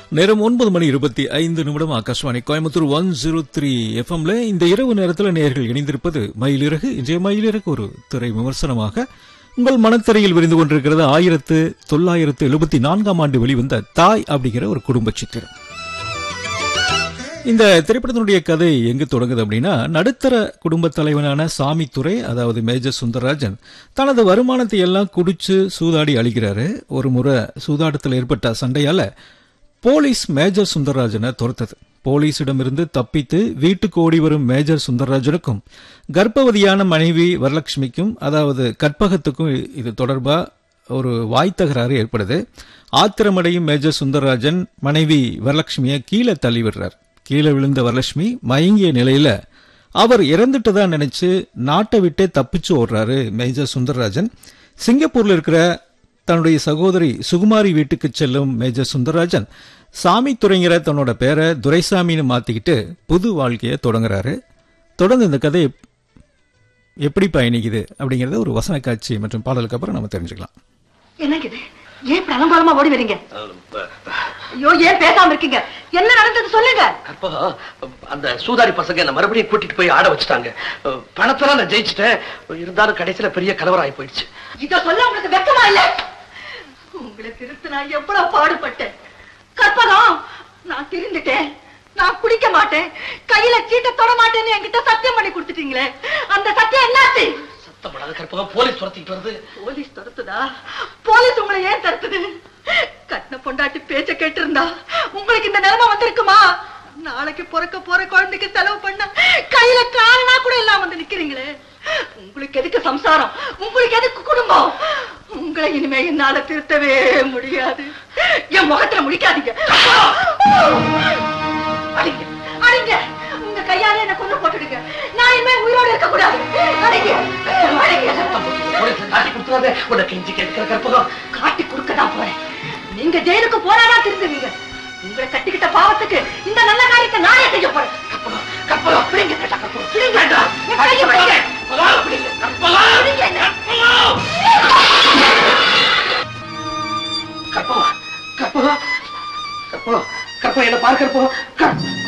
நேரம் ஒன்பது மணி இருபத்தி ஐந்து நிமிடம் Akashvani Coimbatore one zero three எஃப்எம்ல இந்த இரவு நேரத்தில் நேயர்கள் இணைந்திருப்பது மயிலிறகு இன்றைய மயிலிறகு ஒரு திரை விமர்சனமாக உங்கள் மனத்திரையில் விரிந்து கொண்டிருக்கிறது ஆயிரத்து தொள்ளாயிரத்து எழுபத்தி நான்காம் ஆண்டு வெளிவந்த தாய் அப்படிங்கிற ஒரு குடும்ப சித்திரம் இந்த திரைப்படத்தினுடைய கதை எங்கு தொடங்குது அப்படின்னா நடுத்தர குடும்ப தலைவனான சாமித்துறை அதாவது மேஜர் சுந்தரராஜன் தனது வருமானத்தை எல்லாம் குடிச்சு சூதாடி அழிக்கிறாரு ஒரு முறை சூதாட்டத்தில் ஏற்பட்ட சண்டையால போலீஸ் மேஜர் சுந்தரராஜனை துரத்தது போலீசிடமிருந்து தப்பித்து வீட்டுக்கு ஓடி வரும் மேஜர் சுந்தரராஜனுக்கும் கர்ப்பவதியான மனைவி வரலட்சுமிக்கும் அதாவது கற்பகத்துக்கும் இது தொடர்பா ஒரு வாய் தகராறு ஏற்படுது ஆத்திரமடையும் மேஜர் சுந்தரராஜன் மனைவி வரலட்சுமியை கீழே தள்ளி விடுறார் கீழே விழுந்த வரலட்சுமி மயங்கிய நிலையில அவர் இறந்துட்டதா நினைச்சு நாட்டை விட்டே தப்பிச்சு ஓடுறாரு மேஜர் சுந்தரராஜன் சிங்கப்பூர்ல இருக்கிற தன்னுடைய சகோதரி சுகுமாரி வீட்டுக்கு செல்லும் மேஜர் சுந்தரராஜன் சாமி துறைங்கிற தன்னோட பேரை துரைசாமின்னு மாத்திக்கிட்டு புது வாழ்க்கையை தொடங்குறாரு தொடர்ந்து இந்த கதை எப்படி பயணிக்குது அப்படிங்கறத ஒரு வசன காட்சி மற்றும் பாடலுக்கு அப்புறம் நம்ம தெரிஞ்சுக்கலாம் என்னங்க இது ஏன் பிரலங்காலமா ஓடி வரீங்க ஐயோ ஏன் பேசாம இருக்கீங்க என்ன நடந்தது சொல்லுங்க அப்போ அந்த சூதாரி பசங்க என்ன மறுபடியும் கூட்டிட்டு போய் ஆட வச்சுட்டாங்க பணத்தெல்லாம் நான் ஜெயிச்சிட்டேன் இருந்தாலும் கடைசியில பெரிய கலவரம் ஆகி போயிடுச்சு இத சொல்ல உங்களுக்கு வெக்கமா இல்ல உங்களை திருத்த நான் எவ்வளவு பாடுபட்டேன் கற்பகம் நான் திருந்துட்டேன் நான் குடிக்க மாட்டேன் கையில சீட்டை தொட மாட்டேன்னு என்கிட்ட சத்தியம் பண்ணி கொடுத்துட்டீங்களே அந்த சத்தியம் என்னாச்சு சத்தப்படாத கற்பகம் போலீஸ் துரத்திட்டு வருது போலீஸ் தடுத்துதா போலீஸ் உங்களை ஏன் தடுத்துது கட்டின பொண்டாட்டி பேச்ச கேட்டு இருந்தா உங்களுக்கு இந்த நிலைமை வந்திருக்குமா நாளைக்கு பிறக்க போற குழந்தைக்கு செலவு பண்ண கையில காரணா கூட இல்லாம வந்து நிக்கிறீங்களே உங்களுக்கு எதுக்கு சம்சாரம் உங்களுக்கு எதுக்கு குடும்பம் உங்களை இனிமே என்னால திருத்தவே முடியாது என் முகத்துல முடிக்காதீங்க அடிங்க அடிங்க உங்க கையால என்ன கொண்டு போட்டுடுங்க நான் இனிமே உயிரோட இருக்க கூடாது அடிங்க அடிங்க போலீஸ் காட்டி கொடுத்துறாதே உன்னை கெஞ்சி கேட்கிற கற்பகம் காட்டி கொடுக்க தான் போறேன் நீங்க ஜெயிலுக்கு போனாதான் திருந்துவீங்க உங்களை கட்டிக்கிட்ட பாவத்துக்கு இந்த நல்ல காரியத்தை நானே செய்ய போறேன் கற்பகம் கற்பகம் பிடிங்க கற்பகம் பிடிங்க. வேண்டாம். என் கையை பிடிங்க. கற்பகம், பிடிங்க. கற்பகம், பிடிங்க என்ன. கற்பகம் கற்பகம் கற்பகம் கற்பகம் என்ன பாரு கற்பகம் கற்பகம்